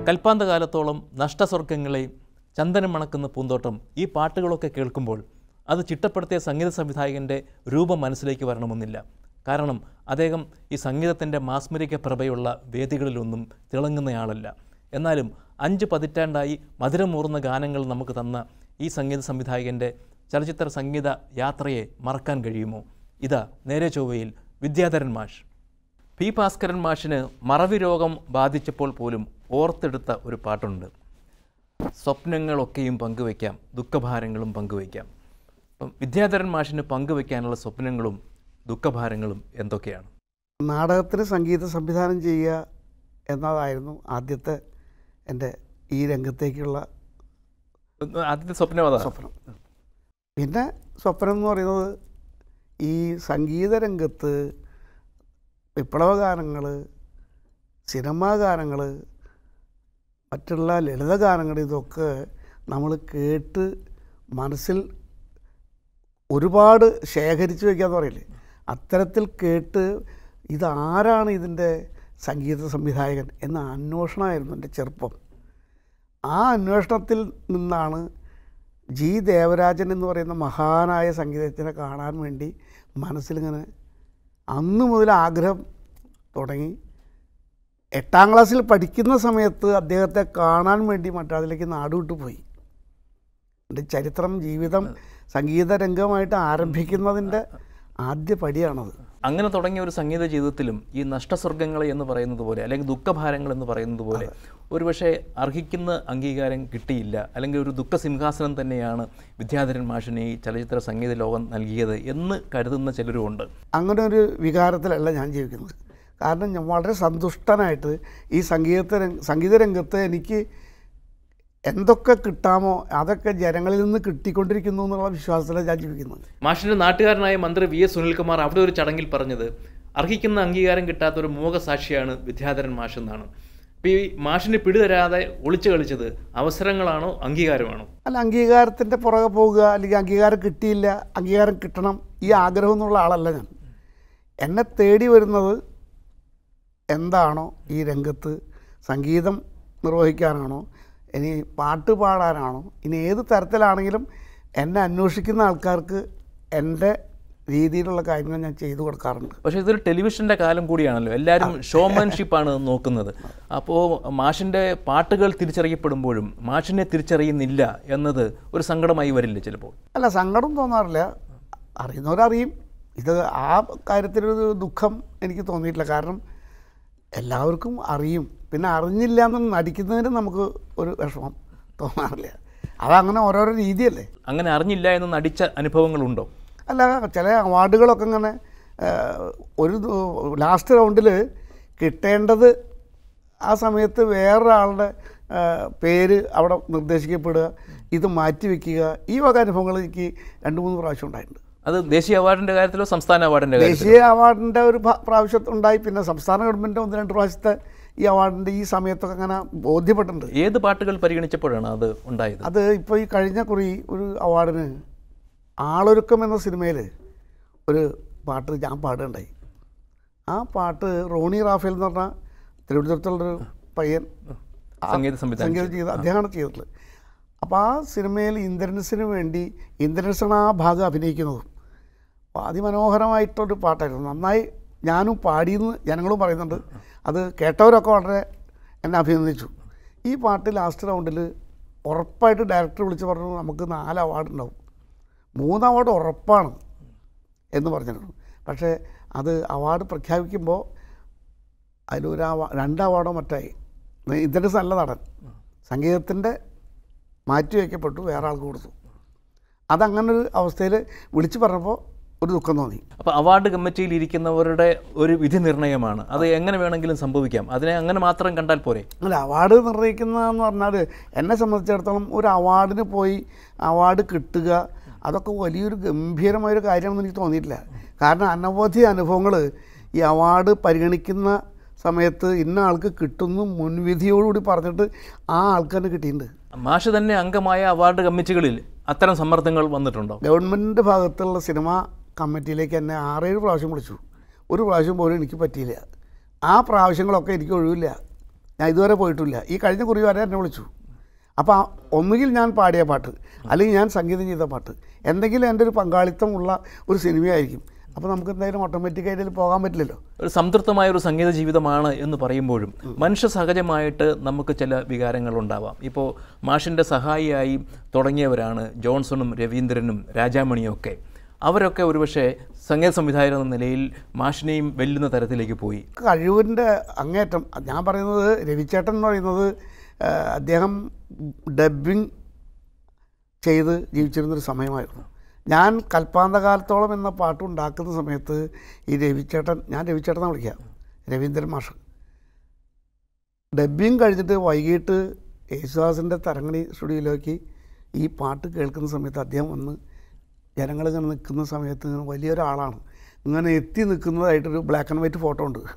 കൽപ്പാന്ത കാലത്തോളം നഷ്ടസ്വർഗങ്ങളെയും ചന്ദനം മണക്കുന്ന പൂന്തോട്ടം ഈ പാട്ടുകളൊക്കെ കേൾക്കുമ്പോൾ അത് ചിട്ടപ്പെടുത്തിയ സംഗീത സംവിധായകൻ്റെ രൂപം മനസ്സിലേക്ക് വരണമെന്നില്ല കാരണം അദ്ദേഹം ഈ സംഗീതത്തിൻ്റെ മാസ്മരിക പ്രഭയുള്ള വേദികളിലൊന്നും തിളങ്ങുന്നയാളല്ല എന്നാലും അഞ്ച് പതിറ്റാണ്ടായി മധുരമൂർന്ന ഗാനങ്ങൾ നമുക്ക് തന്ന ഈ സംഗീത സംവിധായകൻ്റെ ചലച്ചിത്ര സംഗീത യാത്രയെ മറക്കാൻ കഴിയുമോ ഇതാ നേരെ ചൊവ്വയിൽ വിദ്യാധരൻ മാഷ് പി ഭാസ്കരൻ മാഷിന് മറവി രോഗം ബാധിച്ചപ്പോൾ പോലും ഓർത്തെടുത്ത ഒരു പാട്ടുണ്ട് സ്വപ്നങ്ങളൊക്കെയും പങ്കുവയ്ക്കാം ദുഃഖഭാരങ്ങളും പങ്കുവയ്ക്കാം അപ്പം വിദ്യാധരൻ മാഷിന് പങ്കുവയ്ക്കാനുള്ള സ്വപ്നങ്ങളും ദുഃഖഭാരങ്ങളും എന്തൊക്കെയാണ് നാടകത്തിന് സംഗീത സംവിധാനം ചെയ്യുക എന്നതായിരുന്നു ആദ്യത്തെ എൻ്റെ ഈ രംഗത്തേക്കുള്ള ആദ്യത്തെ സ്വപ്നം അതാ സ്വപ്നം പിന്നെ സ്വപ്നം എന്ന് പറയുന്നത് ഈ സംഗീത രംഗത്ത് വിപ്ലവ ഗാനങ്ങൾ സിനിമാ ഗാനങ്ങൾ മറ്റുള്ള ലളിത ഗാനങ്ങൾ ഇതൊക്കെ നമ്മൾ കേട്ട് മനസ്സിൽ ഒരുപാട് ശേഖരിച്ച് വയ്ക്കാന്ന് പറയില്ലേ അത്തരത്തിൽ കേട്ട് ഇതാരാണ് ഇതിൻ്റെ സംഗീത സംവിധായകൻ എന്ന അന്വേഷണമായിരുന്നു എൻ്റെ ചെറുപ്പം ആ അന്വേഷണത്തിൽ നിന്നാണ് ജി ദേവരാജൻ എന്ന് പറയുന്ന മഹാനായ സംഗീതജ്ഞനെ കാണാൻ വേണ്ടി മനസ്സിലിങ്ങനെ അന്ന് മുതൽ ആഗ്രഹം തുടങ്ങി എട്ടാം ക്ലാസ്സിൽ പഠിക്കുന്ന സമയത്ത് അദ്ദേഹത്തെ കാണാൻ വേണ്ടി മദ്രാസിലേക്ക് നാടുവിട്ടു പോയി എൻ്റെ ചരിത്രം ജീവിതം സംഗീത രംഗമായിട്ട് ആരംഭിക്കുന്നതിൻ്റെ ആദ്യ പടിയാണത് അങ്ങനെ തുടങ്ങിയ ഒരു സംഗീത ജീവിതത്തിലും ഈ നഷ്ടസ്വർഗങ്ങളെ എന്ന് പറയുന്നത് പോലെ അല്ലെങ്കിൽ ദുഃഖഭാരങ്ങൾ എന്ന് പറയുന്നത് പോലെ ഒരുപക്ഷെ അർഹിക്കുന്ന അംഗീകാരം കിട്ടിയില്ല അല്ലെങ്കിൽ ഒരു ദുഃഖ സിംഹാസനം തന്നെയാണ് വിദ്യാധരൻ മാഷിന് ഈ ചലച്ചിത്ര സംഗീത ലോകം നൽകിയത് എന്ന് കരുതുന്ന ചിലരുമുണ്ട് അങ്ങനെ ഒരു വികാരത്തിലല്ല ഞാൻ ജീവിക്കുന്നത് കാരണം ഞാൻ വളരെ സന്തുഷ്ടനായിട്ട് ഈ സംഗീത രംഗ സംഗീത രംഗത്ത് എനിക്ക് എന്തൊക്കെ കിട്ടാമോ അതൊക്കെ ജനങ്ങളിൽ നിന്ന് കിട്ടിക്കൊണ്ടിരിക്കുന്നു എന്നുള്ള വിശ്വാസത്തിലാണ് ഞാൻ ജീവിക്കുന്നത് മാഷിന്റെ നാട്ടുകാരനായ മന്ത്രി വി എസ് സുനിൽകുമാർ അവിടെ ഒരു ചടങ്ങിൽ പറഞ്ഞത് അർഹിക്കുന്ന അംഗീകാരം കിട്ടാത്ത ഒരു മൂകസാക്ഷിയാണ് വിദ്യാധരൻ മാഷ് എന്നാണ് അപ്പോൾ ഈ മാഷിന് പിടിതരാതെ ഒളിച്ചു കളിച്ചത് അവസരങ്ങളാണോ അംഗീകാരമാണോ അല്ല അംഗീകാരത്തിൻ്റെ പുറകെ പോകുക അല്ലെങ്കിൽ അംഗീകാരം കിട്ടിയില്ല അംഗീകാരം കിട്ടണം ഈ ആഗ്രഹം എന്നുള്ള ആളല്ല ഞാൻ എന്നെ തേടി വരുന്നത് എന്താണോ ഈ രംഗത്ത് സംഗീതം നിർവഹിക്കാനാണോ ഇനി പാട്ട് പാടാനാണോ ഇനി ഏത് തരത്തിലാണെങ്കിലും എന്നെ അന്വേഷിക്കുന്ന ആൾക്കാർക്ക് എൻ്റെ രീതിയിലുള്ള കാര്യങ്ങൾ ഞാൻ ചെയ്തു കൊടുക്കാറുണ്ട് പക്ഷേ ഇതൊരു ടെലിവിഷൻ്റെ കാലം കൂടിയാണല്ലോ എല്ലാവരും ഷോമാൻഷിപ്പാണ് നോക്കുന്നത് അപ്പോൾ മാഷിൻ്റെ പാട്ടുകൾ തിരിച്ചറിയപ്പെടുമ്പോഴും മാഷിനെ തിരിച്ചറിയുന്നില്ല എന്നത് ഒരു സങ്കടമായി വരില്ല ചിലപ്പോൾ അല്ല സങ്കടം തോന്നാറില്ല അറിയുന്നവരറിയും ഇത് ആ കാര്യത്തിലൊരു ദുഃഖം എനിക്ക് തോന്നിയിട്ടില്ല കാരണം എല്ലാവർക്കും അറിയും പിന്നെ അറിഞ്ഞില്ല എന്ന് നടിക്കുന്നതിന് നമുക്ക് ഒരു വിഷമം തോന്നാറില്ല അതങ്ങനെ ഓരോരോ രീതിയല്ലേ അങ്ങനെ അറിഞ്ഞില്ല എന്ന് നടിച്ച അനുഭവങ്ങളുണ്ടോ അല്ല ചില അവാർഡുകളൊക്കെ ഇങ്ങനെ ആ, ഒരു ലാസ്റ്റ് റൗണ്ടിൽ കിട്ടേണ്ടത് ആ സമയത്ത് വേറൊരാളുടെ ആ, പേര് അവിടെ നിർദ്ദേശിക്കപ്പെടുക ഇത് മാറ്റിവെക്കുക ഈ വക അനുഭവങ്ങൾ എനിക്ക് രണ്ട് മൂന്ന് പ്രാവശ്യം ഉണ്ടായിട്ടുണ്ട് അത് ദേശീയ അവാർഡിൻ്റെ കാര്യത്തിലോ സംസ്ഥാന അവാർഡിൻ്റെ കാര്യത്തിലോ ദേശീയ അവാർഡിൻ്റെ ഒരു ഭ- പ്രാവശ്യം ഉണ്ടായി പിന്നെ സംസ്ഥാന ഗവൺമെൻറ് ഒന്ന് രണ്ട് പ്രാവശ്യത്തെ ഈ അവാർഡിൻ്റെ ഈ സമയത്തൊക്കെ അങ്ങനെ ബോധ്യപ്പെട്ടിട്ടുണ്ട് ഏത് പാട്ടുകൾ പരിഗണിച്ചപ്പോഴാണ് അത് ഉണ്ടായത് അത് ഇപ്പോൾ ഈ കഴിഞ്ഞ കുറി ഒരു അവാർഡിന് ആളൊരുക്കം എന്ന സിനിമയിൽ ഒരു പാട്ട് ഞാൻ പാടുകയുണ്ടായി ആ പാട്ട് റോണി റാഫേൽ എന്ന് പറഞ്ഞ തിരുവനന്തപുരത്തുള്ളൊരു പയ്യൻ ആ സംഗീത സംവിധാനം സംഗീതം ചെയ്ത് അദ്ദേഹമാണ് ചെയ്തിട്ടുള്ളത് അപ്പോൾ ആ സിനിമയിൽ ഇന്ദ്രൻസിന് വേണ്ടി ഇന്ദ്രൻസാണ് ആ ഭാഗം അഭിനയിക്കുന്നതും അപ്പോൾ അതിമനോഹരമായിട്ടൊരു പാട്ടായിരുന്നു നന്നായി ഞാനും പാടിയെന്ന് ജനങ്ങളും പറയുന്നുണ്ട് അത് കേട്ടവരൊക്കെ വളരെ എന്നെ അഭിനന്ദിച്ചു ഈ പാട്ട് ലാസ്റ്റ് റൗണ്ടിൽ ഉറപ്പായിട്ട് ഡയറക്ടർ വിളിച്ച് പറഞ്ഞു നമുക്ക് നാല് അവാർഡ് ഉണ്ടാവും മൂന്ന് അവാർഡ് ഉറപ്പാണ് എന്ന് പറഞ്ഞിരുന്നു പക്ഷേ അത് അവാർഡ് പ്രഖ്യാപിക്കുമ്പോൾ അതിലൊരു അവാ രണ്ട് അവാർഡോ മറ്റായി ഇതിൻ്റെ നല്ല നടൻ സംഗീതത്തിൻ്റെ മാറ്റി വയ്ക്കപ്പെട്ടു വേറെ ആൾക്ക് കൊടുത്തു അതങ്ങനൊരു അവസ്ഥയിൽ വിളിച്ചു പറഞ്ഞപ്പോൾ ഒരു ദുഃഖം തോന്നി അപ്പോൾ അവാർഡ് കമ്മിറ്റിയിൽ ഇരിക്കുന്നവരുടെ ഒരു വിധി നിർണയമാണ് അത് എങ്ങനെ വേണമെങ്കിലും സംഭവിക്കാം അതിനെ അങ്ങനെ മാത്രം കണ്ടാൽ പോരെ അല്ല അവാർഡ് നിർണ്ണയിക്കുന്നതെന്ന് പറഞ്ഞാൽ എന്നെ സംബന്ധിച്ചിടത്തോളം ഒരു അവാർഡിന് പോയി അവാർഡ് കിട്ടുക അതൊക്കെ വലിയൊരു ഗംഭീരമായൊരു കാര്യമാണെന്ന് എനിക്ക് തോന്നിയിട്ടില്ല കാരണം അനവധി അനുഭവങ്ങൾ ഈ അവാർഡ് പരിഗണിക്കുന്ന സമയത്ത് ഇന്ന ആൾക്ക് കിട്ടുന്നു മുൻവിധിയോടുകൂടി പറഞ്ഞിട്ട് ആ ആൾക്ക് തന്നെ കിട്ടിയിട്ടുണ്ട് മാഷ് തന്നെ അംഗമായ അവാർഡ് കമ്മിറ്റികളിൽ അത്തരം സമ്മർദ്ദങ്ങൾ വന്നിട്ടുണ്ടോ ഗവൺമെൻറ്റിൻ്റെ ഭാഗത്തുള്ള സിനിമ കമ്മിറ്റിയിലേക്ക് എന്നെ ആറേഴ് പ്രാവശ്യം വിളിച്ചു ഒരു പ്രാവശ്യം പോലും എനിക്ക് പറ്റിയില്ല ആ പ്രാവശ്യങ്ങളൊക്കെ എനിക്ക് ഒഴിവില്ല ഞാൻ ഇതുവരെ പോയിട്ടില്ല ഈ കഴിഞ്ഞ കുറി വരെ എന്നെ വിളിച്ചു അപ്പോൾ ആ- ഒന്നുകിൽ ഞാൻ പാടിയ പാട്ട് അല്ലെങ്കിൽ ഞാൻ സംഗീതം ചെയ്ത പാട്ട് എന്തെങ്കിലും എൻ്റെ ഒരു പങ്കാളിത്തമുള്ള ഒരു സിനിമയായിരിക്കും അപ്പോൾ നമുക്ക് എന്തായാലും ഓട്ടോമാറ്റിക്കായിട്ട് അതിൽ പോകാൻ പറ്റില്ലല്ലോ ഒരു സംതൃപ്തമായ ഒരു സംഗീത ജീവിതമാണ് എന്ന് പറയുമ്പോഴും മനുഷ്യ സഹജമായിട്ട് നമുക്ക് ചില വികാരങ്ങൾ ഉണ്ടാവാം ഇപ്പോൾ മാഷിൻ്റെ സഹായിയായി തുടങ്ങിയവരാണ് ജോൺസണും രവീന്ദ്രനും രാജാമണിയും ഒക്കെ അവരൊക്കെ ഒരുപക്ഷെ സംഗീത സംവിധായകർ എന്ന നിലയിൽ മാഷിനെയും വെല്ലുന്ന തരത്തിലേക്ക് പോയി കഴിവിൻ്റെ അങ്ങേറ്റം ഞാൻ പറയുന്നത് രവിചേട്ടൻ എന്ന് പറയുന്നത് ആ, അദ്ദേഹം ഡബ്ബിങ് ചെയ്ത് ജീവിച്ചിരുന്നൊരു സമയമായിരുന്നു ഞാൻ കൽപ്പാന്തകാലത്തോളം എന്ന പാട്ട് ഉണ്ടാക്കുന്ന സമയത്ത് ഈ രവിചേട്ടൻ ഞാൻ രവിചേട്ടനെ വിളിക്കാം രവീന്ദ്രൻ മാഷ് ഡബ്ബിങ് കഴിഞ്ഞിട്ട് വൈകിട്ട് യേശുദാസിൻ്റെ തരങ്ങണി സ്റ്റുഡിയോയിലേക്ക് ഈ പാട്ട് കേൾക്കുന്ന സമയത്ത് അദ്ദേഹം വന്ന് ജനങ്ങളിങ്ങനെ നിൽക്കുന്ന സമയത്ത് ഇങ്ങനെ വലിയൊരാളാണ് ഇങ്ങനെ എത്തി നിൽക്കുന്നതായിട്ടൊരു ബ്ലാക്ക് ആൻഡ് വൈറ്റ് ഫോട്ടോ ഉണ്ട്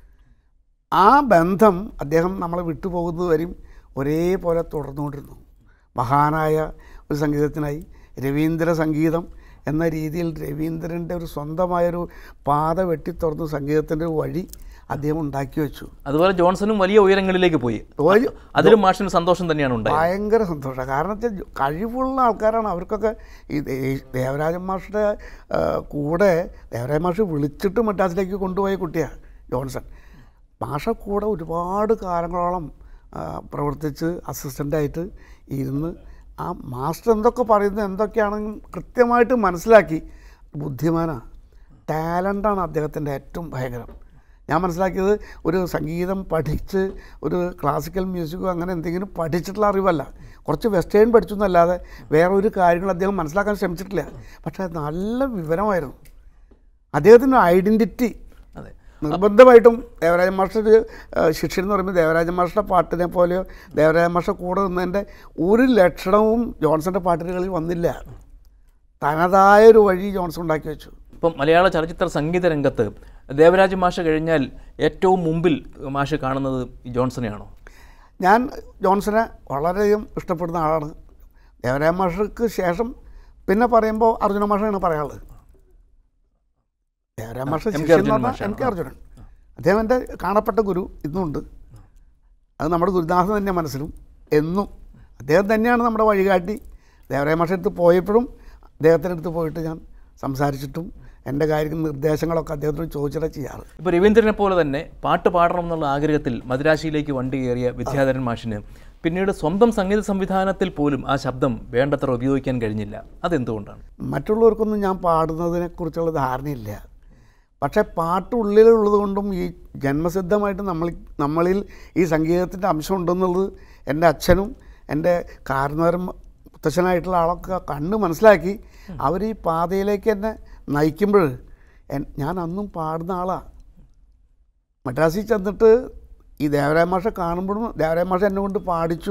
ആ ബന്ധം അദ്ദേഹം നമ്മളെ വിട്ടുപോകുന്നത് വരെയും ഒരേപോലെ തുടർന്നുകൊണ്ടിരുന്നു മഹാനായ ഒരു സംഗീതത്തിനായി രവീന്ദ്ര സംഗീതം എന്ന രീതിയിൽ രവീന്ദ്രൻ്റെ ഒരു സ്വന്തമായൊരു പാത വെട്ടിത്തുറന്ന് സംഗീതത്തിൻ്റെ ഒരു വഴി അദ്ദേഹം ഉണ്ടാക്കി വെച്ചു അതുപോലെ ജോൺസണും വലിയ ഉയരങ്ങളിലേക്ക് പോയി ഒരു അതിലും മാഷിന് സന്തോഷം തന്നെയാണ് ഉണ്ടായത് ഭയങ്കര സന്തോഷം കാരണം വെച്ചാൽ കഴിവുള്ള ആൾക്കാരാണ് അവർക്കൊക്കെ ഈ ദേ- ദേവരാജൻ മാഷിൻ്റെ ആ, കൂടെ ദേവരാജൻ മാഷ് വിളിച്ചിട്ട് മദ്രാസിലേക്ക് കൊണ്ടുപോയ കുട്ടിയാണ് ജോൺസൺ മാഷ കൂടെ ഒരുപാട് കാലങ്ങളോളം ആ, പ്രവർത്തിച്ച് അസിസ്റ്റൻ്റായിട്ട് ഇരുന്ന് ആ മാസ്റ്റർ എന്തൊക്കെ പറയുന്നത് എന്തൊക്കെയാണെങ്കിലും കൃത്യമായിട്ട് മനസ്സിലാക്കി ബുദ്ധിമാനാണ് ടാലൻ്റാണ് അദ്ദേഹത്തിൻ്റെ ഏറ്റവും ഭയങ്കരം ഞാൻ മനസ്സിലാക്കിയത് ഒരു സംഗീതം പഠിച്ച് ഒരു ക്ലാസിക്കൽ മ്യൂസിക്കോ അങ്ങനെ എന്തെങ്കിലും പഠിച്ചിട്ടുള്ള അറിവല്ല കുറച്ച് വെസ്റ്റേൺ പഠിച്ചു എന്നല്ലാതെ വേറെ ഒരു കാര്യങ്ങൾ അദ്ദേഹം മനസ്സിലാക്കാൻ ശ്രമിച്ചിട്ടില്ല പക്ഷേ നല്ല വിവരമായിരുന്നു അദ്ദേഹത്തിൻ്റെ ഐഡൻറ്റിറ്റി അതെ നിർബന്ധമായിട്ടും ദേവരാജ മാസ്റ്റർ ശിഷ്യൻ എന്ന് പറയുമ്പോൾ ദേവരാജ മാസ്റ്ററുടെ പാട്ടിനെ പോലെയോ ദേവരാജ മാസ്റ്റർ കൂടെ നിന്നതിൻ്റെ ഒരു ലക്ഷണവും ജോൺസൻ്റെ പാട്ടുകളിൽ വന്നില്ല തനതായ ഒരു വഴി ജോൺസൺ ഉണ്ടാക്കി വെച്ചു ഇപ്പം മലയാള ചലച്ചിത്ര സംഗീത രംഗത്ത് ദേവരാജ് മാഷ് കഴിഞ്ഞാൽ ഏറ്റവും മുമ്പിൽ മാഷ് കാണുന്നത് ഈ ജോൺസണെയാണോ ഞാൻ ജോൺസനെ വളരെയധികം ഇഷ്ടപ്പെടുന്ന ആളാണ് ദേവരായ മാഷക്ക് ശേഷം പിന്നെ പറയുമ്പോൾ അർജുന മാഷാണ് പറയാനുള്ളത് ദേവരായ മാഷ എം. കെ ശിഷ്യൻ എന്ന് അർജുനൻ പറഞ്ഞാൽ മാഷാണ്. എം കെ അർജുനൻ അദ്ദേഹം എൻ്റെ കാണപ്പെട്ട ഗുരു ഇന്നുണ്ട് അത് നമ്മുടെ ഗുരുദാസൻ തന്നെ മനസ്സിലും എന്നും അദ്ദേഹം തന്നെയാണ് നമ്മുടെ വഴികാട്ടി ദേവരായ മാഷ അടുത്ത് പോയപ്പോഴും അദ്ദേഹത്തിൻ്റെ അടുത്ത് പോയിട്ട് ഞാൻ സംസാരിച്ചിട്ടും എൻ്റെ കാര്യങ്ങൾ നിർദ്ദേശങ്ങളൊക്കെ അദ്ദേഹത്തോട് ചോദിച്ചിട്ടാണ് ചെയ്യാറ് ഇപ്പോൾ രവീന്ദ്രനെ പോലെ തന്നെ പാട്ട് പാടണം എന്നുള്ള ആഗ്രഹത്തിൽ മദ്രാശിയിലേക്ക് വണ്ടി കയറിയ വിദ്യാധരൻ മാഷിന് പിന്നീട് സ്വന്തം സംഗീത സംവിധാനത്തിൽ പോലും ആ ശബ്ദം വേണ്ടത്ര ഉപയോഗിക്കാൻ കഴിഞ്ഞില്ല അതെന്തുകൊണ്ടാണ് മറ്റുള്ളവർക്കൊന്നും ഞാൻ പാടുന്നതിനെക്കുറിച്ചുള്ള ധാരണയില്ല പക്ഷേ പാട്ട് ഉള്ളിലുള്ളത് കൊണ്ടും ഈ ജന്മസിദ്ധമായിട്ട് നമ്മൾ നമ്മളിൽ ഈ സംഗീതത്തിൻ്റെ അംശം ഉണ്ടെന്നുള്ളത് എൻ്റെ അച്ഛനും എൻ്റെ കാരണവരും മുത്തച്ഛനായിട്ടുള്ള ആളൊക്കെ കണ്ട് മനസ്സിലാക്കി അവർ ഈ പാതയിലേക്ക് എന്നെ നയിക്കുമ്പോൾ എൻ- ഞാൻ അന്നും പാടുന്ന ആളാണ് മദ്രാസിൽ ചെന്നിട്ട് ഈ ദേവരായ മാഷ കാണുമ്പോഴും ദേവരായ മാഷ എന്നെ കൊണ്ട് പാടിച്ചു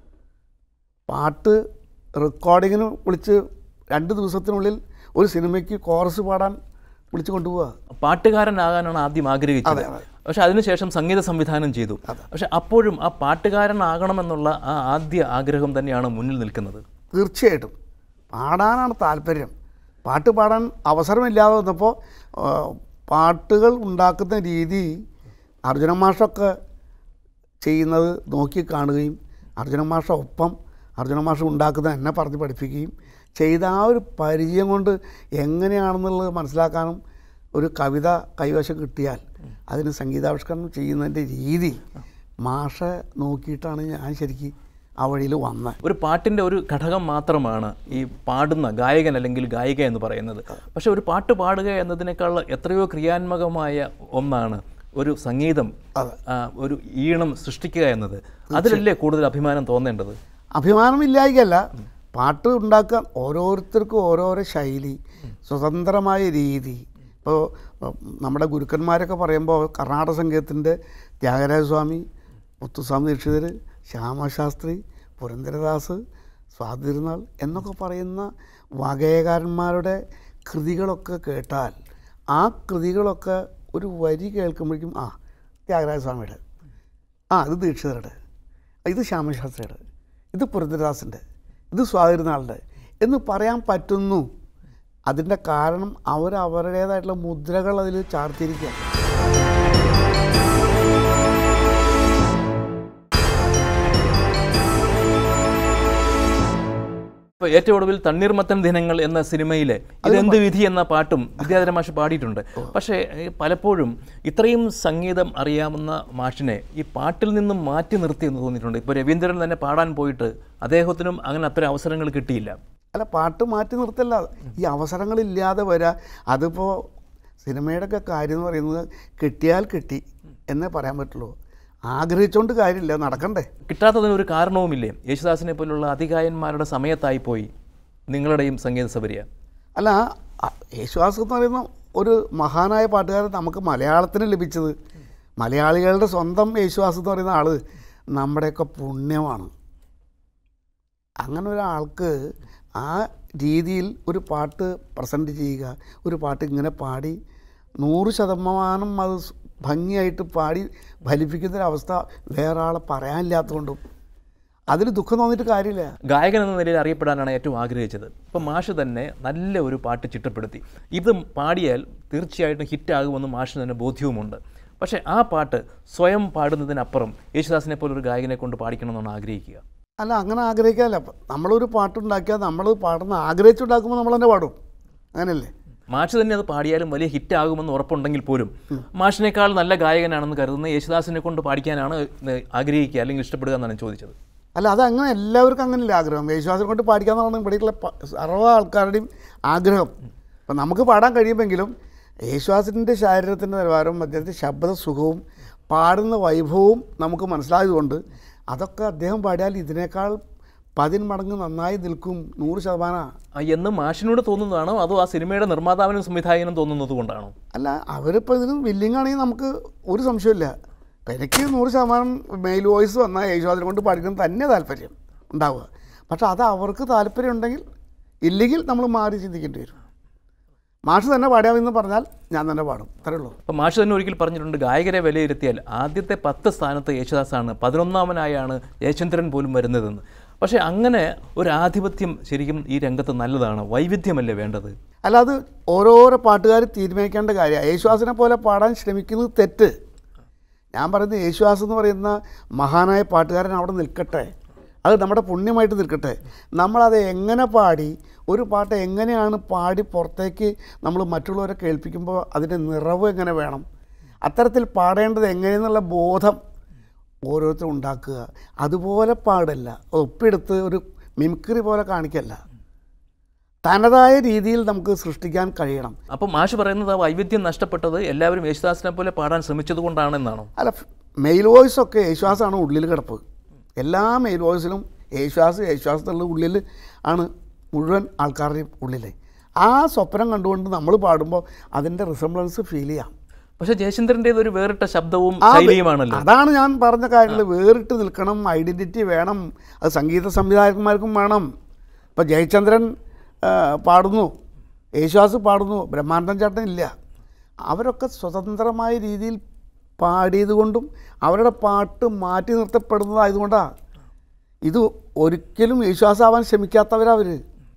പാട്ട് റെക്കോർഡിങ്ങിന് വിളിച്ച് രണ്ട് ദിവസത്തിനുള്ളിൽ ഒരു സിനിമയ്ക്ക് കോറസ് പാടാൻ വിളിച്ച് കൊണ്ടുപോവുക പാട്ടുകാരനാകാനാണ് ആദ്യം ആഗ്രഹിച്ചത് പക്ഷെ അതിനുശേഷം സംഗീത സംവിധാനം ചെയ്തു പക്ഷെ അപ്പോഴും ആ പാട്ടുകാരനാകണമെന്നുള്ള ആ ആദ്യ ആഗ്രഹം തന്നെയാണ് മുന്നിൽ നിൽക്കുന്നത് തീർച്ചയായിട്ടും പാടാനാണ് താല്പര്യം പാട്ട് പാടാൻ അവസരമില്ലാതെ വന്നപ്പോൾ ആ, പാട്ടുകൾ ഉണ്ടാക്കുന്ന രീതി അർജുന മാഷൊക്കെ ചെയ്യുന്നത് നോക്കി കാണുകയും അർജുന മാഷ ഒപ്പം അർജുന മാഷ ഉണ്ടാക്കുന്നത് എന്നെ പറഞ്ഞ് പഠിപ്പിക്കുകയും ചെയ്ത ആ ഒരു പരിചയം കൊണ്ട് എങ്ങനെയാണെന്നുള്ളത് മനസ്സിലാക്കാനും ഒരു കവിത കൈവശം കിട്ടിയാൽ അതിന് സംഗീതാവിഷ്കരണം ചെയ്യുന്നതിൻ്റെ രീതി മാഷ നോക്കിയിട്ടാണ് ഞാൻ ശരിക്കും ആ വഴിയിൽ വന്നത് ഒരു പാട്ടിൻ്റെ ഒരു ഘടകം മാത്രമാണ് ഈ പാടുന്ന ഗായകൻ അല്ലെങ്കിൽ ഗായിക എന്ന് പറയുന്നത് പക്ഷെ ഒരു പാട്ട് പാടുക എന്നതിനേക്കാൾ എത്രയോ ക്രിയാത്മകമായ ഒന്നാണ് ഒരു സംഗീതം ആ, ഒരു ഈണം സൃഷ്ടിക്കുക എന്നത് അതിലല്ലേ കൂടുതൽ അഭിമാനം തോന്നേണ്ടത് അഭിമാനമില്ലായികല്ല പാട്ട് ഉണ്ടാക്കാൻ ഓരോരുത്തർക്കും ഓരോരോ ശൈലി സ്വതന്ത്രമായ രീതി ഇപ്പോൾ നമ്മുടെ ഗുരുക്കന്മാരൊക്കെ പറയുമ്പോൾ കർണാടക സംഗീതത്തിൻ്റെ ത്യാഗരാജസ്വാമി മുത്തുസ്വാമി ദീക്ഷിതർ ശ്യാമശാസ്ത്രി പുരന്ദരദാസ് സ്വാതിരുന്നാൾ എന്നൊക്കെ പറയുന്ന വാഗേയകാരന്മാരുടെ കൃതികളൊക്കെ കേട്ടാൽ ആ കൃതികളൊക്കെ ഒരു വരി കേൾക്കുമ്പോഴേക്കും ആ ത്യാഗരാജസ്വാമിയുടെ ആ ഇത് ദീക്ഷിതരുടെ ഇത് ശ്യാമശാസ്ത്രിയുടെ ഇത് പുരന്ദരദാസിൻ്റെ ഇത് സ്വാതിരുന്നാളുടെ എന്ന് പറയാൻ പറ്റുന്നു അതിൻ്റെ കാരണം അവർ അവരുടേതായിട്ടുള്ള മുദ്രകൾ അതിൽ ചാർത്തിയിരിക്കുക ഇപ്പോൾ ഏറ്റവും ഒടുവിൽ തണ്ണീർമത്തൻ ദിനങ്ങൾ എന്ന സിനിമയിലെ ഇതെന്ത് വിധി എന്ന പാട്ടും വിദ്യാധര മാഷ് പാടിയിട്ടുണ്ട് പക്ഷേ ഈ പലപ്പോഴും ഇത്രയും സംഗീതം അറിയാവുന്ന മാഷിനെ ഈ പാട്ടിൽ നിന്നും മാറ്റി നിർത്തി എന്ന് തോന്നിയിട്ടുണ്ട് ഇപ്പോൾ രവീന്ദ്രൻ തന്നെ പാടാൻ പോയിട്ട് അദ്ദേഹത്തിനും അങ്ങനെ അത്തരം അവസരങ്ങൾ കിട്ടിയില്ല അല്ല പാട്ട് മാറ്റി നിർത്തല്ല ഈ അവസരങ്ങളില്ലാതെ വരാ അതിപ്പോൾ സിനിമയുടെ ഒക്കെ കാര്യം എന്ന് പറയുന്നത് കിട്ടിയാൽ കിട്ടി എന്നേ പറയാൻ പറ്റുള്ളൂ ആഗ്രഹിച്ചുകൊണ്ട് കാര്യമില്ല നടക്കണ്ടേ കിട്ടാത്തതിന് ഒരു കാരണവുമില്ലേ യേശുദാസിനെ പോലുള്ള അതികായന്മാരുടെ സമയത്തായി പോയി നിങ്ങളുടെയും സംഗീത സബരിയ അല്ല ആ യേശുദാസ് എന്ന് പറയുന്ന ഒരു മഹാനായ പാട്ടുകാരൻ നമുക്ക് മലയാളത്തിന് ലഭിച്ചത് മലയാളികളുടെ സ്വന്തം യേശുദാസ് എന്ന് പറയുന്ന ആൾ നമ്മുടെയൊക്കെ പുണ്യമാണ് അങ്ങനെ ഒരാൾക്ക് ആ രീതിയിൽ ഒരു പാട്ട് പ്രസൻറ്റ് ചെയ്യുക ഒരു പാട്ട് ഇങ്ങനെ പാടി നൂറ് ശതമാനം അത് സ് ഭംഗിയായിട്ട് പാടി ഫലിപ്പിക്കുന്നൊരവസ്ഥ വേറെ ആളെ പറയാനില്ലാത്തതുകൊണ്ടും അതിൽ ദുഃഖം തോന്നിയിട്ട് കാര്യമില്ല ഗായകൻ എന്ന നിലയിൽ അറിയപ്പെടാനാണ് ഏറ്റവും ആഗ്രഹിച്ചത് ഇപ്പം മാഷ് തന്നെ നല്ല ഒരു പാട്ട് ചിട്ടപ്പെടുത്തി ഇത് പാടിയാൽ തീർച്ചയായിട്ടും ഹിറ്റാകുമെന്ന് മാഷിന് തന്നെ ബോധ്യവുമുണ്ട് പക്ഷേ ആ പാട്ട് സ്വയം പാടുന്നതിനപ്പുറം യേശുദാസിനെ പോലെ ഒരു ഗായകനെ കൊണ്ട് പാടിക്കണമെന്നാണ് ആഗ്രഹിക്കുക അല്ല അങ്ങനെ ആഗ്രഹിക്കാമല്ല അപ്പം നമ്മളൊരു പാട്ടുണ്ടാക്കിയാൽ നമ്മൾ പാടുന്ന ആഗ്രഹിച്ചുണ്ടാക്കുമ്പോൾ നമ്മൾ തന്നെ പാടും അങ്ങനെയല്ലേ മാഷ് തന്നെ അത് പാടിയാലും വലിയ ഹിറ്റാകുമെന്ന് ഉറപ്പുണ്ടെങ്കിൽ പോലും മാഷിനേക്കാൾ നല്ല ഗായകനാണെന്ന് കരുതുന്ന യേശുദാസിനെ കൊണ്ട് പാടിക്കാനാണ് ആഗ്രഹിക്കുക അല്ലെങ്കിൽ ഇഷ്ടപ്പെടുക എന്നാണ് ഞാൻ ചോദിച്ചത് അല്ല അതങ്ങനെ എല്ലാവർക്കും അങ്ങനെയല്ല ആഗ്രഹം യേശുദാസിനെ കൊണ്ട് പാടിക്കാന്നാണ് ഇവിടെയുള്ള പ- സർവ്വ ആൾക്കാരുടെയും ആഗ്രഹം അപ്പം നമുക്ക് പാടാൻ കഴിയുമെങ്കിലും യേശുദാസിൻ്റെ ശാരീരത്തിൻ്റെ നിലവാരവും അദ്ദേഹത്തിൻ്റെ ശബ്ദ സുഖവും പാടുന്ന വൈഭവവും നമുക്ക് മനസ്സിലായതുകൊണ്ട് അതൊക്കെ അദ്ദേഹം പാടിയാൽ ഇതിനേക്കാൾ പതിന്മടങ്ങ് നന്നായി നിൽക്കും നൂറ് ശതമാനമാണ് ആ, എന്ന് മാഷിനോട് തോന്നുന്നതാണോ അതോ ആ സിനിമയുടെ നിർമ്മാതാവിനും സംവിധായകനും തോന്നുന്നത് കൊണ്ടാണോ അല്ല അവരിപ്പോൾ ഇതിന് വില്ലിങ് ആണെങ്കിൽ നമുക്ക് ഒരു സംശയമില്ല ഇപ്പം എനിക്ക് നൂറ് ശതമാനം മെയിൽ വോയിസ് വന്നാൽ യേശുദാസിനെ കൊണ്ട് പാടിക്കുന്നത് തന്നെ താല്പര്യം ഉണ്ടാവുക പക്ഷെ അത് അവർക്ക് താല്പര്യം ഉണ്ടെങ്കിൽ ഇല്ലെങ്കിൽ നമ്മൾ മാറി ചിന്തിക്കേണ്ടി വരും മാഷ് തന്നെ പാടിയാമെന്ന് പറഞ്ഞാൽ ഞാൻ തന്നെ പാടും അത്രേ ഉള്ളൂ അപ്പം മാഷ് തന്നെ ഒരിക്കൽ പറഞ്ഞിട്ടുണ്ട് ഗായകരെ വിലയിരുത്തിയാൽ ആദ്യത്തെ പത്ത് സ്ഥാനത്ത് യേശുദാസാണ് പതിനൊന്നാമനായാണ് ജയചന്ദ്രൻ പോലും വരുന്നതെന്ന് പക്ഷേ അങ്ങനെ ഒരു ആധിപത്യം ശരിക്കും ഈ രംഗത്ത് നല്ലതാണ് വൈവിധ്യമല്ലേ വേണ്ടത് അല്ല അത് ഓരോരോ പാട്ടുകാർ തീരുമാനിക്കേണ്ട കാര്യമാണ് യേശുദാസിനെ പോലെ പാടാൻ ശ്രമിക്കുന്നത് തെറ്റ് ഞാൻ പറയുന്നത് യേശുദാസ് എന്ന് പറയുന്ന മഹാനായ പാട്ടുകാരൻ അവിടെ നിൽക്കട്ടെ അത് നമ്മുടെ പുണ്യമായിട്ട് നിൽക്കട്ടെ നമ്മളത് എങ്ങനെ പാടി ഒരു പാട്ട് എങ്ങനെയാണ് പാടി പുറത്തേക്ക് നമ്മൾ മറ്റുള്ളവരെ കേൾപ്പിക്കുമ്പോൾ അതിൻ്റെ നിറവ് എങ്ങനെ വേണം അത്തരത്തിൽ പാടേണ്ടത് എങ്ങനെയെന്നുള്ള ബോധം ഓരോരുത്തരും ഉണ്ടാക്കുക അതുപോലെ പാടല്ല ഒപ്പിയെടുത്ത് ഒരു മിമിക്രി പോലെ കാണിക്കല്ല തനതായ രീതിയിൽ നമുക്ക് സൃഷ്ടിക്കാൻ കഴിയണം അപ്പം മാഷ് പറയുന്നത് ആ വൈവിധ്യം നഷ്ടപ്പെട്ടത് എല്ലാവരും യേശുദാസിനെ പോലെ പാടാൻ ശ്രമിച്ചത് കൊണ്ടാണെന്നാണോ അല്ല മെയിൽ വോയിസ് ഒക്കെ യേശുദാസാണ് ഉള്ളിൽ കിടപ്പ് എല്ലാ മെയിൽ വോയിസിലും യേശുദാസ് യേശുദാസ് എന്നുള്ള ഉള്ളിൽ ആണ് മുഴുവൻ ആൾക്കാരുടെയും ഉള്ളിൽ ആ സ്വപ്നം കണ്ടുകൊണ്ട് നമ്മൾ പാടുമ്പോൾ അതിൻ്റെ റിസംബ്ലൻസ് ഫീൽ ചെയ്യാം പക്ഷേ ജയചന്ദ്രൻ്റേത് ഒരു വേറിട്ട ശബ്ദവും ആ വെ- ശൈലിയുമാണല്ലോ അതാണ് ഞാൻ പറഞ്ഞ കാര്യങ്ങൾ വേറിട്ട് നിൽക്കണം ഐഡൻറ്റിറ്റി വേണം അത് സംഗീത സംവിധായകന്മാർക്കും വേണം ഇപ്പോൾ ജയചന്ദ്രൻ ആ, പാടുന്നു യേശുദാസ് പാടുന്നു ബ്രഹ്മാനന്ദൻ ചേട്ടൻ ഇല്ല അവരൊക്കെ സ്വതന്ത്രമായ രീതിയിൽ പാടിയത് കൊണ്ടും അവരുടെ പാട്ട് മാറ്റി നിർത്തപ്പെടുന്നതായതുകൊണ്ടാണ് ഇത് ഒരിക്കലും യേശുദാസാവാൻ ശ്രമിക്കാത്തവരവർ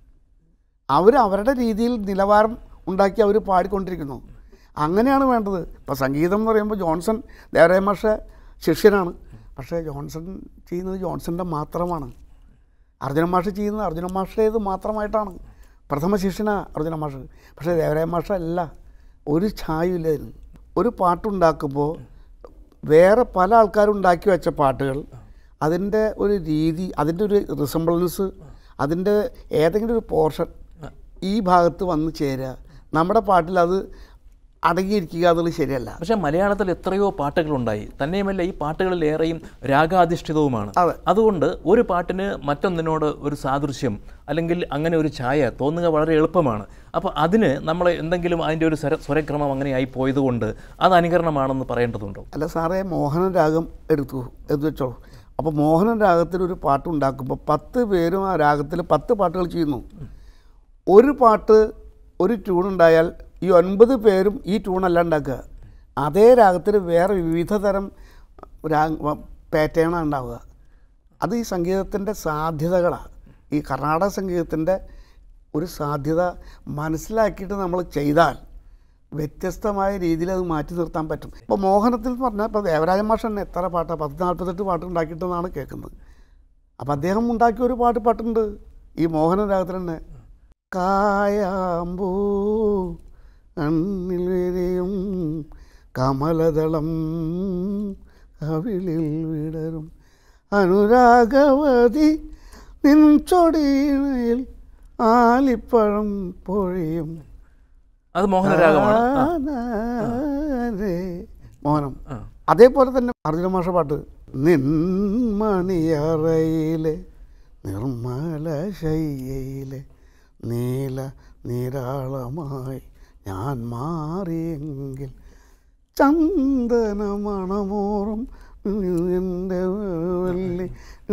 അവർ അവരുടെ രീതിയിൽ നിലവാരം ഉണ്ടാക്കി അവർ പാടിക്കൊണ്ടിരിക്കുന്നു അങ്ങനെയാണ് വേണ്ടത് ഇപ്പോൾ സംഗീതം എന്ന് പറയുമ്പോൾ ജോൺസൺ ദേവരായ മാഷ ശിഷ്യനാണ് പക്ഷേ ജോൺസൺ ചെയ്യുന്നത് ജോൺസൻ്റെ മാത്രമാണ് അർജുന മാഷ് ചെയ്യുന്നത് അർജുന മാഷേത് മാത്രമായിട്ടാണ് പ്രഥമ ശിഷ്യനാണ് അർജുന മാഷ് പക്ഷേ ദേവരായ മാഷ അല്ല ഒരു ഛായയില്ല ഇതിന് ഒരു പാട്ടുണ്ടാക്കുമ്പോൾ വേറെ പല ആൾക്കാരും ഉണ്ടാക്കി വെച്ച പാട്ടുകൾ അതിൻ്റെ ഒരു രീതി അതിൻ്റെ ഒരു റിസംബിൾസ് അതിൻ്റെ ഏതെങ്കിലും ഒരു പോർഷൻ ഈ ഭാഗത്ത് വന്ന് ചേരുക നമ്മുടെ പാട്ടിൽ അത് അടങ്ങിയിരിക്കുക എന്നുള്ളത് ശരിയല്ല പക്ഷേ മലയാളത്തിൽ എത്രയോ പാട്ടുകളുണ്ടായി തന്നെയുമല്ല ഈ പാട്ടുകളിലേറെയും രാഗാധിഷ്ഠിതവുമാണ് അതെ. അതുകൊണ്ട് ഒരു പാട്ടിന് മറ്റൊന്നിനോട് ഒരു സാദൃശ്യം അല്ലെങ്കിൽ അങ്ങനെ ഒരു ഛായ തോന്നുക വളരെ എളുപ്പമാണ് അപ്പോൾ അതിന് നമ്മൾ എന്തെങ്കിലും അതിൻ്റെ ഒരു സ്വര സ്വരക്രമം അങ്ങനെയായി പോയതുകൊണ്ട് അത് അനുകരണമാണെന്ന് പറയേണ്ടതുണ്ടോ അല്ല സാറേ മോഹനൻ രാഗം എടുത്തു എന്ന് വെച്ചോ അപ്പോൾ മോഹനൻ രാഗത്തിൽ ഒരു പാട്ട് ഉണ്ടാക്കുമ്പോൾ പത്ത് പേരും ആ രാഗത്തിൽ പത്ത് പാട്ടുകൾ ചെയ്യുന്നു ഒരു പാട്ട് ഒരു ട്യൂൺ ഉണ്ടായാൽ ഈ ഒൻപത് പേരും ഈ ട്യൂണല്ല ഉണ്ടാക്കുക അതേ രാഗത്തിൽ വേറെ വിവിധ തരം രാഗ പാറ്റേണാണ് ഉണ്ടാവുക അത് ഈ സംഗീതത്തിൻ്റെ സാധ്യതകളാണ് ഈ കർണാടക സംഗീതത്തിൻ്റെ ഒരു സാധ്യത മനസ്സിലാക്കിയിട്ട് നമ്മൾ ചെയ്താൽ വ്യത്യസ്തമായ രീതിയിൽ അത് മാറ്റി നിർത്താൻ പറ്റും ഇപ്പോൾ മോഹനത്തിൽ എന്ന് പറഞ്ഞാൽ ഇപ്പോൾ ദേവരാജ മാഷ് തന്നെ എത്ര പാട്ടാണ് പത്ത് നാൽപ്പത്തെട്ട് പാട്ട് ഉണ്ടാക്കിയിട്ടെന്നാണ് കേൾക്കുന്നത് അപ്പോൾ അദ്ദേഹം ഉണ്ടാക്കിയ ഒരു പാട്ട് പാട്ടുണ്ട് ഈ മോഹന രാഗത്തിൽ തന്നെ കായാമ്പൂ കണ്ണിൽ വിരിയും കമലദളം കവിളിൽ വിടരും അനുരാഗവതി നിൻ ചൊടിയിൽ ആലിപ്പഴം പൊഴിയും അത് മോഹനരാഗമാണ് ആ. ആനാരേ. മോഹനം ആ. അതേപോലെ തന്നെ അർജുന മാഷ പാട്ട് നിൻമണിയറയിലെ നിർമ്മല ശയ്യയിലെ നീല നിരാളമായി ഞാൻ മാറിയെങ്കിൽ ചന്ദന മണമോറും എൻ്റെ വല്ലി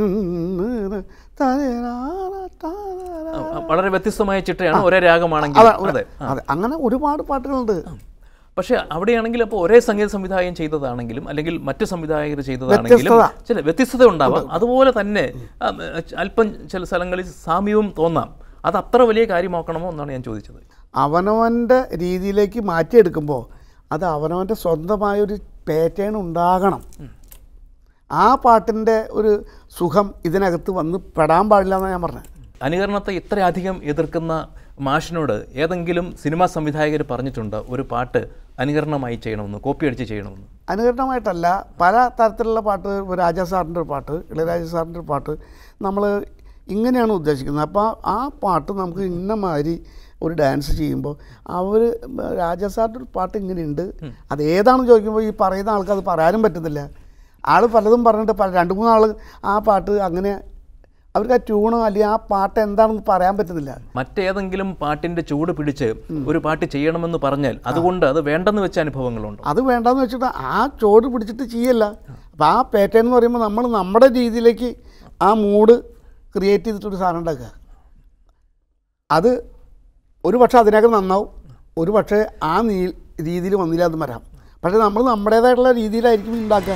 ആ, ആ, വളരെ വ്യത്യസ്തമായ ചിട്ടയാണ് ഒരേ രാഗമാണെങ്കിൽ അതെ അതെ അതെ അങ്ങനെ ഒരുപാട് പാട്ടുകളുണ്ട് പക്ഷെ അവിടെയാണെങ്കിൽ അപ്പോൾ ഒരേ സംഗീത സംവിധായകൻ ചെയ്തതാണെങ്കിലും അല്ലെങ്കിൽ മറ്റു സംവിധായകർ ചെയ്തതാണെങ്കിലും വ്യത്യസ്തത. ചില വ്യത്യസ്തത ഉണ്ടാവാം അതുപോലെ തന്നെ ആ, അല്പം ചില സ്ഥലങ്ങളിൽ സാമ്യവും തോന്നാം അത് അത്ര വലിയ കാര്യമാക്കണമോ എന്നാണ് ഞാൻ ചോദിച്ചത് അവനവൻ്റെ രീതിയിലേക്ക് മാറ്റിയെടുക്കുമ്പോൾ അത് അവനവൻ്റെ സ്വന്തമായൊരു പാറ്റേൺ ഉണ്ടാകണം ആ പാട്ടിൻ്റെ ഒരു സുഖം ഇതിനകത്ത് വന്ന് പെടാൻ പാടില്ല എന്നാണ് ഞാൻ പറഞ്ഞത് അനുകരണത്തെ ഇത്രയധികം എതിർക്കുന്ന മാഷിനോട് ഏതെങ്കിലും സിനിമാ സംവിധായകർ പറഞ്ഞിട്ടുണ്ട് ഒരു പാട്ട് അനുകരണമായി ചെയ്യണമെന്ന് കോപ്പി അടിച്ച് ചെയ്യണമെന്ന് അനുകരണമായിട്ടല്ല പല തരത്തിലുള്ള പാട്ട് ഇപ്പോൾ രാജാ സാറിൻ്റെ ഒരു പാട്ട് ഇളയരാജ സാറിൻ്റെ ഒരു പാട്ട് നമ്മൾ ഇങ്ങനെയാണ് ഉദ്ദേശിക്കുന്നത് അപ്പോൾ ആ പാട്ട് നമുക്ക് ഇന്ന മാതിരി ഒരു ഡാൻസ് ചെയ്യുമ്പോൾ അവർ രാജാ സാറിൻ്റെ ഒരു പാട്ട് ഇങ്ങനെയുണ്ട് അത് ഏതാണെന്ന് ചോദിക്കുമ്പോൾ ഈ പറയുന്ന ആൾക്ക് അത് പറയാനും പറ്റുന്നില്ല ആൾ പലതും പറഞ്ഞിട്ട് പല രണ്ട് മൂന്നാൾ ആ പാട്ട് അങ്ങനെ അവർക്ക് ആ ട്യൂണോ അല്ലെങ്കിൽ ആ പാട്ട് എന്താണെന്ന് പറയാൻ പറ്റുന്നില്ല മറ്റേതെങ്കിലും പാട്ടിന്റെ ചൂട് പിടിച്ച് ഒരു പാട്ട് ചെയ്യണമെന്ന് പറഞ്ഞാൽ അതുകൊണ്ട് അത് വേണ്ടെന്ന് വെച്ച അനുഭവങ്ങളുണ്ടോ അത് വേണ്ടെന്ന് വെച്ചിട്ട് ആ ചോട് പിടിച്ചിട്ട് ചെയ്യല്ല അപ്പം ആ പാറ്റേൺ എന്ന് പറയുമ്പോൾ നമ്മൾ നമ്മുടെ രീതിയിലേക്ക് ആ മൂഡ് ക്രിയേറ്റ് ചെയ്തിട്ടൊരു സാധനം ഉണ്ടാക്കുക അത് ഒരു പക്ഷേ അതിനകം നന്നാവും ഒരു പക്ഷേ ആ നീ രീതിയിൽ വന്നില്ല എന്ന് വരാം പക്ഷേ നമ്മൾ നമ്മുടേതായിട്ടുള്ള രീതിയിലായിരിക്കും ഉണ്ടാക്കുക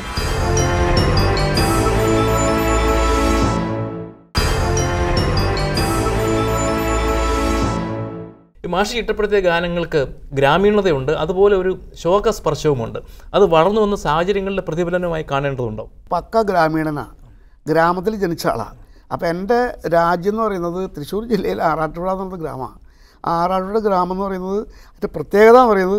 ഈ മാഷി ഇഷ്ടപ്പെടുത്തിയ ഗാനങ്ങൾക്ക് ഗ്രാമീണതയുണ്ട് അതുപോലെ ഒരു ശോകസ്പർശവുമുണ്ട് അത് വളർന്നു വന്ന സാഹചര്യങ്ങളുടെ പ്രതിഫലനമായി കാണേണ്ടതുണ്ടോ പക്ക ഗ്രാമീണനാണ് ഗ്രാമത്തിൽ ജനിച്ച ആളാണ് അപ്പോൾ എൻ്റെ രാജ്യം എന്ന് പറയുന്നത് തൃശ്ശൂർ ജില്ലയിൽ ആറാട്ടുപുഴ എന്ന് പറയുന്ന ഗ്രാമമാണ് ആ ആറാട്ടുപുഴ ഗ്രാമം എന്ന് പറയുന്നത് അതിൻ്റെ പ്രത്യേകത എന്ന് പറയുന്നത്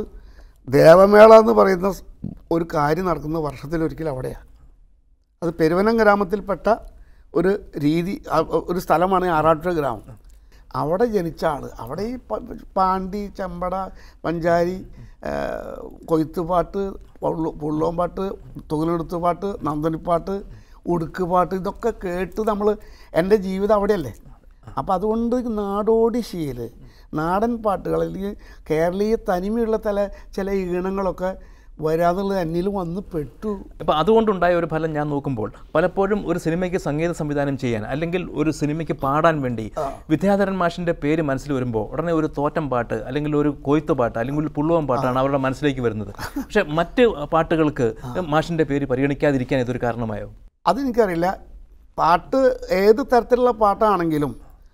ദേവമേള എന്ന് പറയുന്ന സ് ഒരു കാര്യം നടക്കുന്നത് വർഷത്തിലൊരിക്കൽ അവിടെയാണ് അത് പെരുവനം ഗ്രാമത്തിൽപ്പെട്ട ഒരു രീതി ആ- ഒരു സ്ഥലമാണ് ഈ ആറാട്ടുപുഴ ഗ്രാമം അവിടെ ജനിച്ച ആൾ അവിടെ ഈ പ- പാണ്ടി ചെമ്പട പഞ്ചാരി ആ, കൊയ്ത്തുപാട്ട് പുള്ളു പുള്ളോമ്പാട്ട് തുകലെടുത്തുപാട്ട് നന്ദനിപ്പാട്ട് ഉടുക്കുപാട്ട് ഇതൊക്കെ കേട്ട് നമ്മൾ എൻ്റെ ജീവിതം അവിടെയല്ലേ അപ്പോൾ അതുകൊണ്ട് നാടോടി ശീല് നാടൻ പാട്ടുകൾ അല്ലെങ്കിൽ കേരളീയ തനിമയുള്ള തല ചില ഈണങ്ങളൊക്കെ വരാതുള്ളത് എന്നിൽ വന്ന് പെട്ടു അപ്പോൾ അതുകൊണ്ടുണ്ടായ ഒരു ഫലം ഞാൻ നോക്കുമ്പോൾ പലപ്പോഴും ഒരു സിനിമയ്ക്ക് സംഗീത സംവിധാനം ചെയ്യാൻ അല്ലെങ്കിൽ ഒരു സിനിമയ്ക്ക് പാടാൻ വേണ്ടി വിദ്യാധരൻ മാഷിൻ്റെ പേര് മനസ്സിൽ വരുമ്പോൾ ഉടനെ ഒരു തോറ്റം പാട്ട് അല്ലെങ്കിൽ ഒരു കൊയ്ത്ത് പാട്ട് അല്ലെങ്കിൽ ഒരു പുള്ളുവം പാട്ടാണ് അവരുടെ മനസ്സിലേക്ക് വരുന്നത് പക്ഷേ മറ്റ് പാട്ടുകൾക്ക് മാഷിൻ്റെ പേര് പരിഗണിക്കാതിരിക്കാൻ ഇതൊരു കാരണമായോ അതെനിക്കറിയില്ല പാട്ട് ഏത് തരത്തിലുള്ള പാട്ടാണെങ്കിലും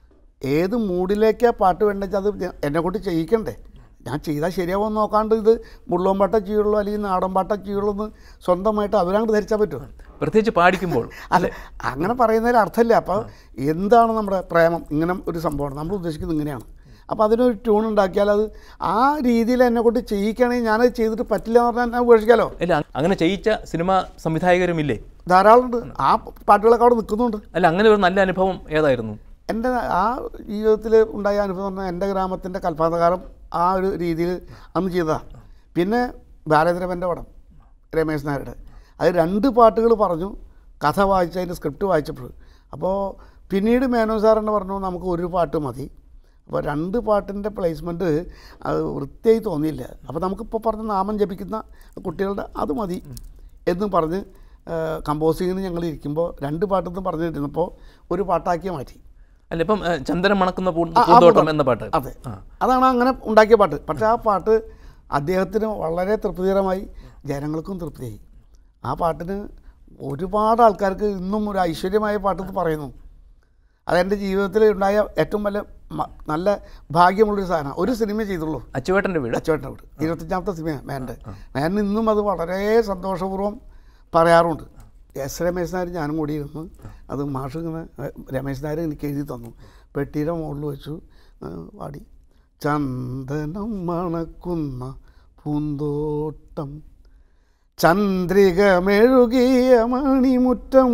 ഏത് മൂഡിലേക്കാണ് പാട്ട് വേണ്ടത് അത് ഞാൻ- എന്നെ കൊണ്ട് ചെയ്യിക്കണ്ടേ ഞാൻ ചെയ്താൽ ശരിയാവുമെന്ന് നോക്കാണ്ട് ഇത് മുള്ളോൻ പാട്ട ചെയ്യുള്ളൂ അല്ലെങ്കിൽ നാടൻ പാട്ട ചെയ്യുള്ളൂ എന്ന് സ്വന്തമായിട്ട് അവരങ്ങോട്ട് ധരിച്ചാൽ പറ്റുമോ പ്രത്യേകിച്ച് പാടിക്കുമ്പോൾ അല്ല അങ്ങനെ പറയുന്നതിൽ അർത്ഥമില്ല അപ്പോൾ എന്താണ് നമ്മുടെ പ്രേമം ഇങ്ങനെ ഒരു സംഭവമാണ് നമ്മൾ ഉദ്ദേശിക്കുന്നത് ഇങ്ങനെയാണ് അപ്പോൾ അതിനൊരു ട്യൂൺ ഉണ്ടാക്കിയാൽ അത് ആ രീതിയിൽ എന്നെ കൊണ്ട് ചെയ്യിക്കുകയാണെങ്കിൽ ഞാനത് ചെയ്തിട്ട് പറ്റില്ല എന്ന് പറഞ്ഞാൽ ഞാൻ ഉപേക്ഷിക്കാമല്ലോ ഇല്ല അങ്ങനെ ചെയ്യിച്ച സിനിമാ സംവിധായകരുമില്ലേ ധാരാളമുണ്ട് ആ പാട്ടുകളൊക്കെ അവിടെ നിൽക്കുന്നുണ്ട് അല്ല അങ്ങനെ ഒരു നല്ല അനുഭവം ഏതായിരുന്നു എൻ്റെ ആ ജീവിതത്തിൽ ഉണ്ടായ അനുഭവം എന്ന് പറഞ്ഞാൽ എൻ്റെ ഗ്രാമത്തിൻ്റെ കൽപ്പാന്തകാലം ആ ഒരു രീതിയിൽ അന്ന് ചെയ്തതാണ് പിന്നെ ബാലചന്ദ്രമൻ്റെ പടം രമേശ് നായരുടെ അത് രണ്ട് പാട്ടുകൾ പറഞ്ഞു കഥ വായിച്ച് അതിൻ്റെ സ്ക്രിപ്റ്റ് വായിച്ചപ്പോൾ അപ്പോൾ പിന്നീട് മേനോ സാർ എന്ന് പറഞ്ഞു നമുക്ക് ഒരു പാട്ട് മതി അപ്പോൾ രണ്ട് പാട്ടിൻ്റെ പ്ലേസ്മെൻറ്റ് അത് വൃത്തിയായി തോന്നിയില്ല അപ്പോൾ നമുക്കിപ്പോൾ പറഞ്ഞ നാമം ജപിക്കുന്ന കുട്ടികളുടെ അത് മതി എന്ന് പറഞ്ഞ് കമ്പോസിങ്ങിന് ഞങ്ങൾ ഇരിക്കുമ്പോൾ രണ്ട് പാട്ടെന്ന് പറഞ്ഞിരുന്നപ്പോൾ ഒരു പാട്ടാക്കി മാറ്റി അല്ല ഇപ്പം ഏ, ചന്ദനം മണക്കുന്ന പൂ- ആ, ആ പൂന്തോട്ടം പൂന്തോട്ടം. എന്ന പാട്ട് അതെ അതാണ് അങ്ങനെ ഉണ്ടാക്കിയ പാട്ട് പക്ഷേ ആ പാട്ട് അദ്ദേഹത്തിന് വളരെ തൃപ്തികരമായി ജനങ്ങൾക്കും തൃപ്തിയായി ആ പാട്ടിന് ഒരുപാട് ആൾക്കാർക്ക് ഇന്നും ഒരു ഐശ്വര്യമായ പാട്ടെന്ന് പറയുന്നു അതെൻ്റെ ജീവിതത്തിൽ ഉണ്ടായ ഏറ്റവും വലിയ മ- നല്ല ഭാഗ്യമുള്ളൊരു സാധനം ഒരു സിനിമ ചെയ്തുള്ളൂ അച്ചുവേട്ടൻ്റെ വീട് അച്ചുവേട്ടൻ്റെ വീട് ഇരുപത്തഞ്ചാമത്തെ സിനിമ മേൻ്റെ മേൻ ഇന്നും അത് വളരെ സന്തോഷപൂർവ്വം പറയാറുണ്ട് എസ് രമേശ് നായർ ഞാനും കൂടി ഇരുന്ന് അത് മാഷ് ഇങ്ങനെ ഏഹ്, രമേശ് നായർ എനിക്ക് എഴുതി തന്നു പെട്ടിയുടെ മുകളിൽ വെച്ചു ഏഹ്, പാടി ചന്ദനം മണക്കുന്ന പൂന്തോട്ടം ചന്ദ്രിക മെഴുകിയ മണിമുറ്റം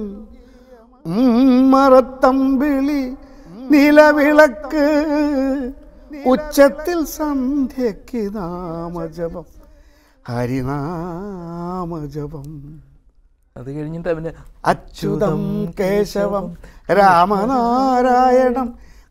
മറത്തമ്പിളി നിലവിളക്ക് ഉച്ചത്തിൽ സന്ധ്യയ്ക്ക് നാമജപം ഹരിനാമജപം അത് കഴിഞ്ഞിട്ട് അവൻ്റെ അച്യുതം കേശവം രാമനാരായണം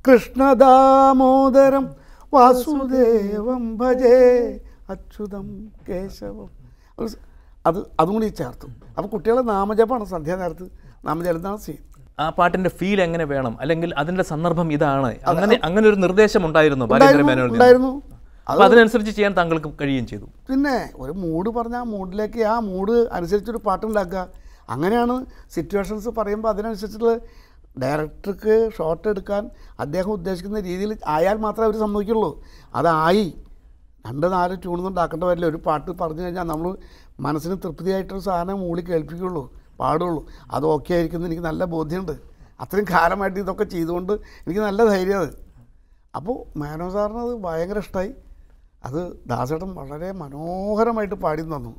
കൃഷ്ണദാമോദരം വാസുദേവം ഭജേ അച്യുതം കേശവം ഒരു സ- അത് അതും കൂടി ചേർത്തു അപ്പോൾ കുട്ടികളെ നാമജപമാണ് സന്ധ്യാനേരത്ത് നാമജലത്താണ് സീൻ ആ പാട്ടിന്റെ ഫീൽ എങ്ങനെ വേണം അല്ലെങ്കിൽ അതിന്റെ സന്ദർഭം ഇതാണ് അങ്ങനെ അങ്ങനെ ഒരു നിർദ്ദേശം ഉണ്ടായിരുന്നു ബാലേന്ദ്ര മേനോനിൽ നിന്ന്. ഉണ്ടായിരുന്നു അപ്പൊ അതിനനുസരിച്ച് ചെയ്യാൻ താങ്കൾക്ക് കഴിയുകയും ചെയ്തു പിന്നെ ഒരു മൂഡ് പറഞ്ഞാൽ ആ മൂഡിലേക്ക് ആ മൂഡ് അനുസരിച്ചൊരു പാട്ടുണ്ടാക്കുക അങ്ങനെയാണ് സിറ്റുവേഷൻസ് പറയുമ്പോൾ അതിനനുസരിച്ചുള്ള ഡയറക്ടർക്ക് ഷോട്ട് എടുക്കാൻ അദ്ദേഹം ഉദ്ദേശിക്കുന്ന രീതിയിൽ ആയാൽ മാത്രമേ അവർ സമ്മതിക്കുള്ളൂ അതായി രണ്ട് നാല് ട്യൂണൊന്നും ഉണ്ടാക്കേണ്ട വരില്ല ഒരു പാട്ട് പറഞ്ഞു കഴിഞ്ഞാൽ നമ്മൾ മനസ്സിന് തൃപ്തിയായിട്ടൊരു സാധനം മൂളി കേൾപ്പിക്കുള്ളൂ പാടുള്ളൂ അത് ഓക്കെ ആയിരിക്കുമെന്ന് എനിക്ക് നല്ല ബോധ്യമുണ്ട് അത്രയും കാലമായിട്ട് ഇതൊക്കെ ചെയ്തുകൊണ്ട് എനിക്ക് നല്ല ധൈര്യം അത് അപ്പോൾ മാനോ സാറിന് അത് ഭയങ്കര ഇഷ്ടമായി അത് ദാസേട്ടൻ വളരെ മനോഹരമായിട്ട് പാടി തന്നു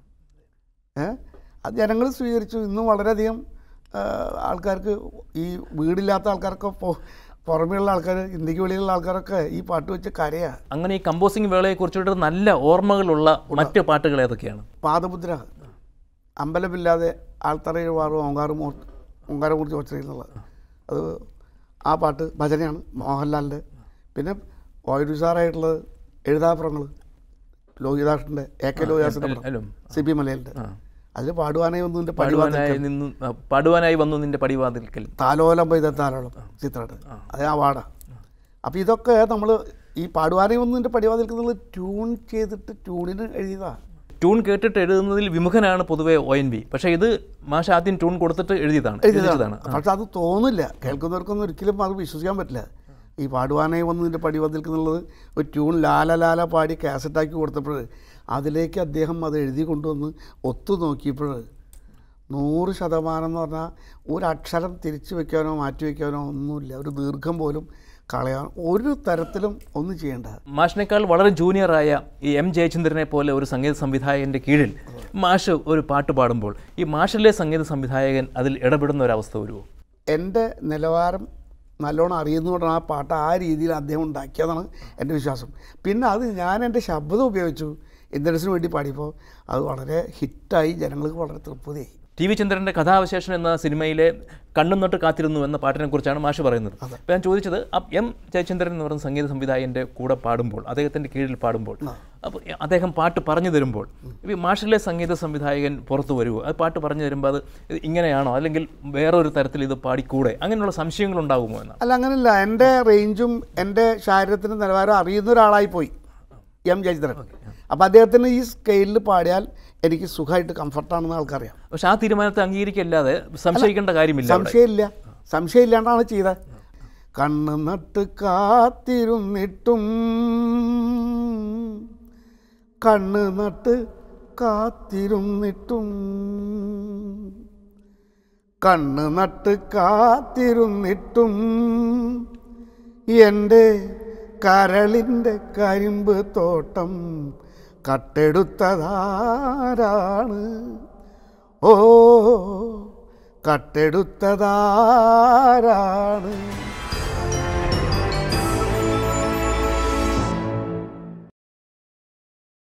ഏ അത് ജനങ്ങൾ സ്വീകരിച്ചു ഇന്നും വളരെയധികം ആ, ആൾക്കാർക്ക് ഈ വീടില്ലാത്ത ആൾക്കാരൊക്കെ പൊ- പുറമെയുള്ള ആൾക്കാർ ഇന്ത്യക്ക് വെളിയിലുള്ള ആൾക്കാരൊക്കെ ഈ പാട്ട് വെച്ച് കരയാ അങ്ങനെ ഈ കമ്പോസിംഗ് വേളയെ കുറിച്ചിട്ട് നല്ല ഓർമ്മകളുള്ള മറ്റ് പാട്ടുകൾ ഏതൊക്കെയാണ് പാദമുദ്ര അമ്പലമില്ലാതെ ആൾത്തറയിൽ വാറും ഓങ്കാറും ഓങ്കാരമൂർത്തി ഒച്ചറിയുന്നുള്ളത് അത് ആ പാട്ട് ഭജനയാണ് മോഹൻലാലിൻ്റെ പിന്നെ ഓയുസാറായിട്ടുള്ളത് എഴുതാപ്പുറങ്ങൾ ലോഹിതാഷിൻ്റെ എ കെ ലോഹിദാസിൻ്റെ പടം അല്ലോ സി പി മലയിലിൻ്റെ അതിൽ പാടുവാനേ ഒന്നും പാടുവാനായി നിന്നു ആ, പാടുവാനായി വന്നു നിന്റെ പടിവാതിൽക്കൽ താലോലം പെയ്ത താലോളം ചിത്രമായിട്ട് അത് ആ വാട അപ്പോൾ ഇതൊക്കെ നമ്മൾ ഈ പാടുവാനേ ഒന്നിൻ്റെ പടിവാതിൽക്കുന്നത് ട്യൂൺ ചെയ്തിട്ട് ട്യൂണിന് എഴുതിയതാ ട്യൂൺ കേട്ടിട്ട് എഴുതുന്നതിൽ വിമുഖനാണ് പൊതുവെ ഒ എൻ വി പക്ഷേ ഇത് മാഷ ആദ്യം ട്യൂൺ കൊടുത്തിട്ട് എഴുതിയതാണ് എഴുതിയതാണ് പക്ഷെ അത് തോന്നില്ല കേൾക്കുന്നവർക്കൊന്നും ഒരിക്കലും അത് വിശ്വസിക്കാൻ പറ്റില്ല ഈ പാടുവാനേ വന്നതിൻ്റെ പടിവാതിൽക്കുന്നുള്ളത് ഒരു ട്യൂൺ ലാല ലാല പാടി കാസറ്റാക്കി കൊടുത്തപ്പോൾ അതിലേക്ക് അദ്ദേഹം അത് എഴുതി കൊണ്ടുവന്ന് ഒത്തു നോക്കിയപ്പോൾ നൂറ് ശതമാനം എന്ന് പറഞ്ഞാൽ ഒരക്ഷരം തിരിച്ചു വെക്കാനോ മാറ്റി വെക്കാനോ ഒന്നുമില്ല ഒരു ദീർഘം പോലും കളയാൻ ഒരു തരത്തിലും ഒന്നും ചെയ്യേണ്ട മാഷിനേക്കാൾ വളരെ ജൂനിയറായ ഈ എം ജയചന്ദ്രനെ പോലെ ഒരു സംഗീത സംവിധായകൻ്റെ കീഴിൽ മാഷ് ഒരു പാട്ട് പാടുമ്പോൾ ഈ മാഷിലെ സംഗീത സംവിധായകൻ അതിൽ ഇടപെടുന്ന ഒരവസ്ഥ വരുമോ എൻ്റെ നിലവാരം നല്ലോണം അറിയുന്നതുകൊണ്ടാണ് ആ പാട്ട് ആ രീതിയിൽ അദ്ദേഹം ഉണ്ടാക്കിയതാണ് എൻ്റെ വിശ്വാസം പിന്നെ അത് ഞാൻ എൻ്റെ ശബ്ദം ഉപയോഗിച്ചു ഇന്ദ്രൻസിന് വേണ്ടി പാടിയപ്പോൾ അത് വളരെ ഹിറ്റായി ജനങ്ങൾക്ക് വളരെ തൃപ്തിയായി ടി വി ചന്ദ്രൻ്റെ കഥാവശേഷൻ എന്ന സിനിമയിലെ കണ്ണും നട്ട് കാത്തിരുന്നു എന്ന പാട്ടിനെ കുറിച്ചാണ് മാഷ് പറയുന്നത് അപ്പോൾ ഞാൻ ചോദിച്ചത് അപ്പ് എം ജയചന്ദ്രൻ എന്ന് പറയുന്ന സംഗീത സംവിധായകൻ്റെ കൂടെ പാടുമ്പോൾ അദ്ദേഹത്തിൻ്റെ കീഴിൽ പാടുമ്പോൾ അപ്പോൾ അദ്ദേഹം പാട്ട് പറഞ്ഞു തരുമ്പോൾ ഈ മാഷിലെ സംഗീത സംവിധായകൻ പുറത്തു വരുമോ അത് പാട്ട് പറഞ്ഞു തരുമ്പോൾ അത് ഇത് ഇങ്ങനെയാണോ അല്ലെങ്കിൽ വേറൊരു തരത്തിൽ ഇത് പാടിക്കൂടെ അങ്ങനെയുള്ള സംശയങ്ങൾ ഉണ്ടാകുമോ എന്നാണ് അല്ല അങ്ങനെയല്ല എൻ്റെ റേഞ്ചും എൻ്റെ ശാരീരത്തിൻ്റെ നിലവാരം അറിയുന്ന ഒരാളായി പോയി എം ജയചന്ദ്രൻ അപ്പോൾ അദ്ദേഹത്തിന് ഈ സ്കെയിലിൽ പാടിയാൽ എനിക്ക് സുഖമായിട്ട് കംഫർട്ടാണെന്ന് ആൾക്കറിയാം പക്ഷെ ആ തീരുമാനത്തെ അംഗീകരിക്കല്ലാതെ സംശയിക്കേണ്ട കാര്യമില്ല അവിടെ. സംശയമില്ല സംശയമില്ലാണ്ടാണ് ചെയ്തത് കണ്ണ് നട്ട് കാത്തിരുന്നിട്ടും കണ്ണ് നട്ട് കാത്തിരുന്നിട്ടും കണ്ണ് നട്ട് കാത്തിരുന്നിട്ടും എൻ്റെ കരളിൻ്റെ കരിമ്പ് തോട്ടം കട്ടെടുത്തതാരാണ് ഓ കട്ടെടുത്തതാരാണ്